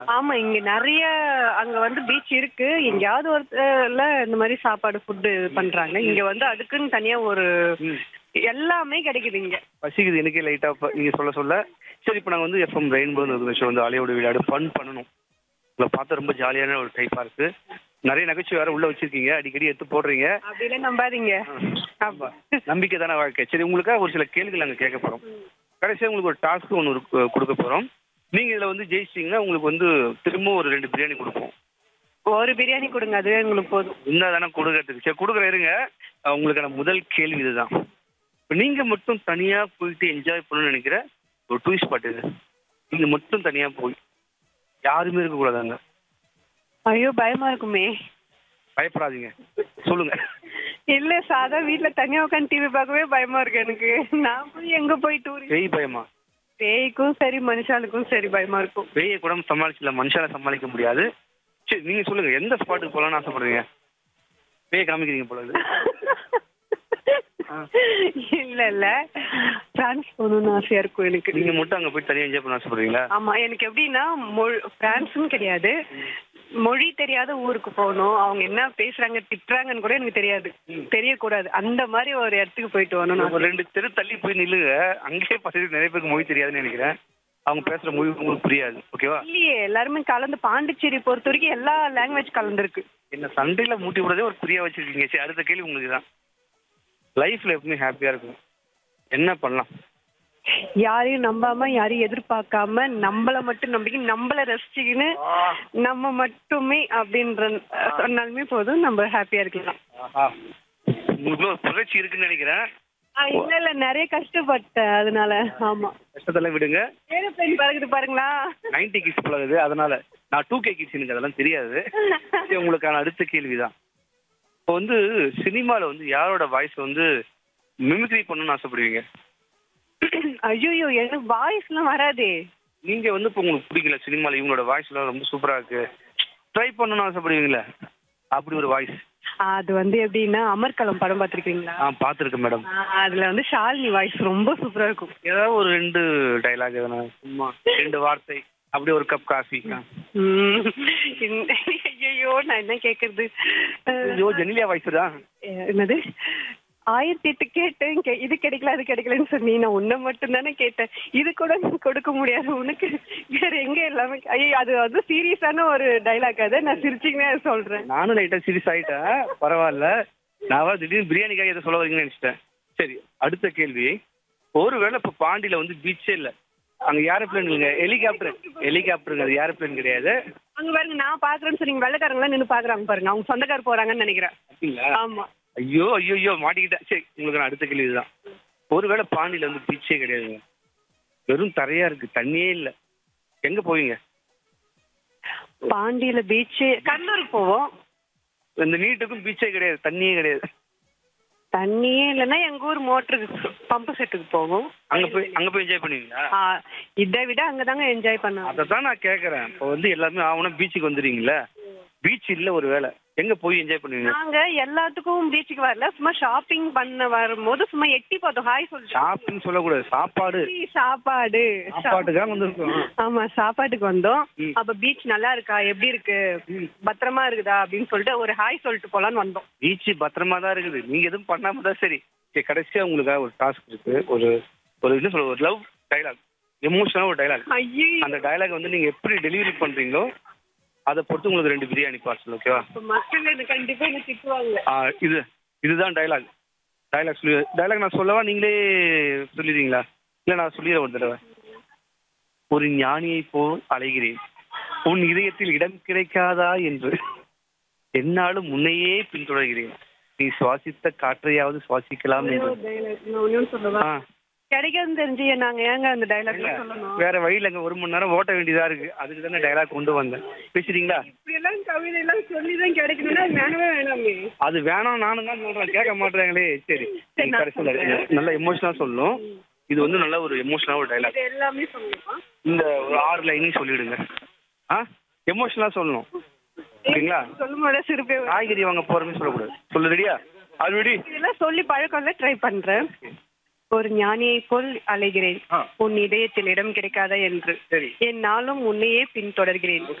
ஆமா இங்க நிறைய அங்க வந்து பீச் இருக்கு எங்கேயாவது ஒருத்தர்ல இந்த மாதிரி சாப்பாடு ஃபுட்டு பண்றாங்க இங்க வந்து அதுக்குன்னு தனியா ஒரு ம். எல்லாமே கிடைக்குது இங்க பசிக்குது எனக்கே லைட்டாக நீங்கள் சொல்ல சொல்ல சரி இப்போ நாங்கள் வந்து எஃப்எம் ரெயின்போன்னு ஒரு விஷயம் வந்து அலையோட விளையாடு ஃபன் பண்ணணும் உங்களை பார்த்தா ரொம்ப ஜாலியான ஒரு டைப்பாக இருக்கு நிறைய நகைச்சுவை வேற உள்ள வச்சிருக்கீங்க அடிக்கடி எடுத்து போடுறீங்க அப்படிலாம் நம்பாதீங்க ஆமா நம்பிக்கை தானே வாழ்க்கை சரி உங்களுக்காக ஒரு சில கேள்விகள் நாங்கள் கேட்க போகிறோம் கடைசியாக உங்களுக்கு ஒரு டாஸ்க் ஒன்று கொடுக்க போகிறோம் நீங்கள் இதில் வந்து ஜெயிச்சிட்டிங்கன்னா உங்களுக்கு வந்து திரும்ப ஒரு ரெண்டு பிரியாணி கொடுப்போம் ஒரு பிரியாணி கொடுங்க அதுவே எங்களுக்கு போதும் இருந்தால் தானே கொடுக்கறதுக்கு சரி கொடுக்குற இருங்க அஹ் உங்களுக்கான முதல் கேள்வி இதுதான் இப்போ நீங்கள் மட்டும் தனியாக போயிட்டு என்ஜாய் பண்ணணும்னு நினைக்கிற ஒரு டூரிஸ்ட் ஸ்பாட் இது நீங்கள் மட்டும் தனியாக போய் யாருமே இருக்கக்கூடாது அங்கே ஐயோ பயமா இருக்குமே பயப்படாதீங்க சொல்லுங்க இல்ல சாதா வீட்ல தனியா உட்காந்து டிவி பார்க்கவே பயமா இருக்கு எனக்கு நான் போய் எங்க போய் டூரிஸ்ட் பேய் பயமா பேய்க்கும் சரி மனுஷாளுக்கும் சரி பயமா இருக்கும் பேயை கூட சமாளிச்சிடல மனுஷால சமாளிக்க முடியாது சரி நீங்கள் சொல்லுங்க எந்த ஸ்பாட்டுக்கு போகலான்னு ஆசைப்படுறீங்க பேயை காமிக்கிறீங்க போல இது. இல்ல இல்ல பிரான்ஸ் போகணும்னு ஆசையா இருக்கும் எனக்கு நீங்கள் மட்டும் அங்கே போய் தனியாக என்ஜாய் பண்ண ஆசைப்படுறீங்களா ஆமா எனக்கு எப்படின்னா மொழ் பிரான்ஸ்னு கிடையாது மொழி தெரியாத ஊருக்கு போகணும் அவங்க என்ன பேசுறாங்க திட்டுறாங்கன்னு கூட எனக்கு தெரியாது தெரியக்கூடாது அந்த மாதிரி ஒரு இடத்துக்கு போயிட்டு வரணும் ஒரு ரெண்டு தெரு தள்ளி போய் நில்லுங்க அங்கேயே பசங்க நிறைய பேருக்கு மொழி தெரியாதுன்னு நினைக்கிறேன் அவங்க பேசுற மொழி உங்களுக்கு புரியாது ஓகேவா இல்லையே எல்லாருமே கலந்து பாண்டிச்சேரி பொறுத்த வரைக்கும் எல்லா லாங்குவேஜ் கலந்துருக்கு என்ன சண்டையில மூட்டி விடுறதே ஒரு புரிய வச்சிருக்கீங்க சரி அடுத்த கேள்வி உங்களுக்கு தான் லைஃப்ல எப்பவுமே ஹாப்பியா இருக்கும் என்ன பண்ணலாம் யாரையும் நம்பாம யாரையும் எதிர்பார்க்காம நம்மள மட்டும் நம்பிக்கை நம்மள ரசிச்சுக்கின்னு நம்ம மட்டுமே அப்படின்ற சொன்னாலுமே போதும் நம்ம ஹாப்பியா இருக்கலாம் ஆஹா. உங்களுக்கு ஒரு புரட்சி இருக்குன்னு நினைக்கிறேன் ஆ, இல்ல இல்ல நிறைய கஷ்டப்பட்டேன் அதனால ஆமா கஷ்டத்தெல்லாம் விடுங்க ஏரோப்ளேன் பறக்குது பாருங்களா நைன்டி கிட்ஸ் பழகுது அதனால நான் டூ கே கிட்ஸ் எனக்கு அதெல்லாம் தெரியாது சரி, உங்களுக்கான அடுத்த கேள்விதான் இப்போ வந்து சினிமால வந்து யாரோட வாய்ஸ் வந்து மிமிக்ரி பண்ணணும்னு ஆசைப்படுவீங்க ஐயோ எனக்கு வாய்ஸ் எல்லாம் வராதே நீங்க வந்து இப்போ உங்களுக்கு பிடிக்கல சினிமால இவங்களோட வாய்ஸ் எல்லாம் ரொம்ப சூப்பரா இருக்கு ட்ரை பண்ணணும்னு ஆசைப்படுவீங்களா அப்படி ஒரு வாய்ஸ் அது வந்து எப்படின்னா அமர்கலம் படம் பார்த்திருக்கீங்களா ஆ பார்த்துருக்கேன் மேடம் ஆ, அதுல வந்து ஷாலினி வாய்ஸ் ரொம்ப சூப்பரா இருக்கும் ஏதாவது ஒரு ரெண்டு டைலாக் எதனா சும்மா ரெண்டு வார்த்தை அப்படி ஒரு கப் காஃபி உம். இந்த- ஐயையோ நான் என்ன கேக்குறது ஐயோ ஜெனிலியா வாய்ஸ் தான் அஹ், என்னது ஆயிரத்தி எட்டு கேட்டேன் கே- இது கிடைக்கல அது கிடைக்கலன்னு சொன்னி நான் உன்னை மட்டும் தானே கேட்டேன் இது கூட நீ கொடுக்க முடியாது உனக்கு வேற எங்க எல்லாமே ஐயோ அது வந்து சீரியஸான ஒரு டைலாக் அதை நான் சிரிச்சுக்கினே சொல்றேன் நானும் லைட்டா சீரியஸ் ஆயிட்டேன் பரவாயில்ல நான் வா திடீர்னு பிரியாணிக்காக எதை சொல்ல வரீங்கன்னு நினைச்சிட்டேன் சரி அடுத்த கேள்வி ஒருவேளை இப்போ பாண்டியில வந்து பீச்சே இல்ல அங்க ஏரோப்ளேன் இல்லைங்க ஹெலிகாப்டர் ஹெலிகாப்டருங்க அது ஏரோப்ளேன் கிடையாது அங்க பாருங்க நான் பாக்குறேன்னு சொன்னீங்க வெள்ளக்காரங்களாம் நின்னு பாக்குறாங்க பாருங்க அவங்க சொந்தக்கார போறாங்கன்னு நினைக்கிறேன் அப்படிங்களா ஆமா ஐயோ ஐயோ ஐயோ மாட்டிக்கிட்டேன் சரி உங்களுக்கு நான் அடுத்த கேள்வி இதுதான் ஒருவேளை பாண்டியில வந்து பீச்சே கிடையாதுங்க வெறும் தரையா இருக்கு தண்ணியே இல்ல எங்க போவீங்க பாண்டியில பீச் கடலூருக்கு போவோம் இந்த நீட்டுக்கும் பீச்சே கிடையாது தண்ணியே கிடையாது தண்ணியே இல்லைன்னா எங்க ஊர் மோட்டருக்கு பம்பு செட்டுக்கு போவோம் அங்க போய் அங்க போய் என்ஜாய் பண்ணுவீங்களா ஆ, இதை விட அங்கதாங்க என்ஜாய் பண்ணோம் அதை தான் நான் கேட்கறேன் இப்போ வந்து எல்லாருமே ஆகணும் பீச்சுக்கு வந்துடுறீங்களா பீச் இல்ல ஒரு வேளை எங்க போய் என்ஜாய் பண்ணுவீங்க நாங்க எல்லாத்துக்கும் பீச்சுக்கு வரல சும்மா ஷாப்பிங் பண்ண வரும்போது சும்மா எட்டி பார்த்தோம் ஹாய் சொல்லிட்டு ஷாப்பிங் சொல்லக்கூடாது சாப்பாடு சாப்பாடு சாப்பாட்டுக்காக வந்திருக்கோம் ஆமா சாப்பாட்டுக்கு வந்தோம் ம். அப்ப பீச் நல்லா இருக்கா எப்படி இருக்கு பத்திரமா இருக்குதா அப்படின்னு சொல்லிட்டு ஒரு ஹாய் சொல்லிட்டு போலான்னு வந்தோம் பீச் பத்திரமா தான் இருக்குது நீங்க எதுவும் பண்ணாம தான் சரி சரி கடைசியா உங்களுக்காக ஒரு டாஸ்க் இருக்கு ஒரு ஒரு என்ன சொல்ல ஒரு லவ் டைலாக் எமோஷனல் ஒரு டைலாக் ஐயோ அந்த டைலாக் வந்து நீங்க எப்படி டெலிவரி பண்றீங்களோ அதை பொறுத்து உங்களுக்கு ரெண்டு பிரியாணி பார்சல் ஓகேவா மக்கள் என்ன கண்டிப்பா என்ன திட்டுவாங்க ஆ, இது இதுதான் டைலாக் டைலாக் சொல்லி டைலாக் நான் சொல்லவா நீங்களே சொல்லிடுறீங்களா இல்லை நான் சொல்லிடுறேன் ஒரு தடவை ஒரு ஞானியை போல் அலைகிறேன் உன் இதயத்தில் இடம் கிடைக்காதா என்று என்னாலும் முன்னையே பின்தொடர்கிறேன் நீ சுவாசித்த காற்றையாவது சுவாசிக்கலாம் என்று நான் ஒண்ணும் சொல்லவா ஆ கிடைக்காதுன்னு தெரிஞ்சு நாங்க ஏங்க அந்த டைலாக் சொல்லணும் வேற வழியில் அங்கே ஒரு மணி நேரம் ஓட்ட வேண்டியதா இருக்கு அதுக்கு தானே டைலாக் கொண்டு வந்தேன் பேசுறீங்களா இப்படி எல்லாம் கவிதை எல்லாம் சொல்லி தான் கிடைக்கணும்னா அது வேணவே வேணாமே அது வேணாம் நானும் தான் சொல்றேன் கேட்க மாட்டேறாங்களே சரி சரி, நான் கடைசியில் நல்ல எமோஷனலா சொல்லணும் இது வந்து நல்ல ஒரு எமோஷனலா ஒரு டைலாக் இது எல்லாமே சொல்லணுமா இந்த ஒரு ஆறு லைனையும் சொல்லிடுங்க ஆ எமோஷனலா சொல்லணும் ஓகேங்களா சொல்லும் போதே சிரிப்பே வரும். காய்கறி வாங்க போறோம்னு சொல்லக்கூடாது சொல்லு ரெடியா அது ரெடி இதெல்லாம் சொல்லி பழக்கம் இல்லை ட்ரை பண்றேன் ஒரு ஞானியைப் போல் அலைகிறேன் ஆ. உன் இதயத்தில் இடம் கிடைக்காதா என்று சரி என் நாளும் உன்னையே பின்தொடர்கிறேன்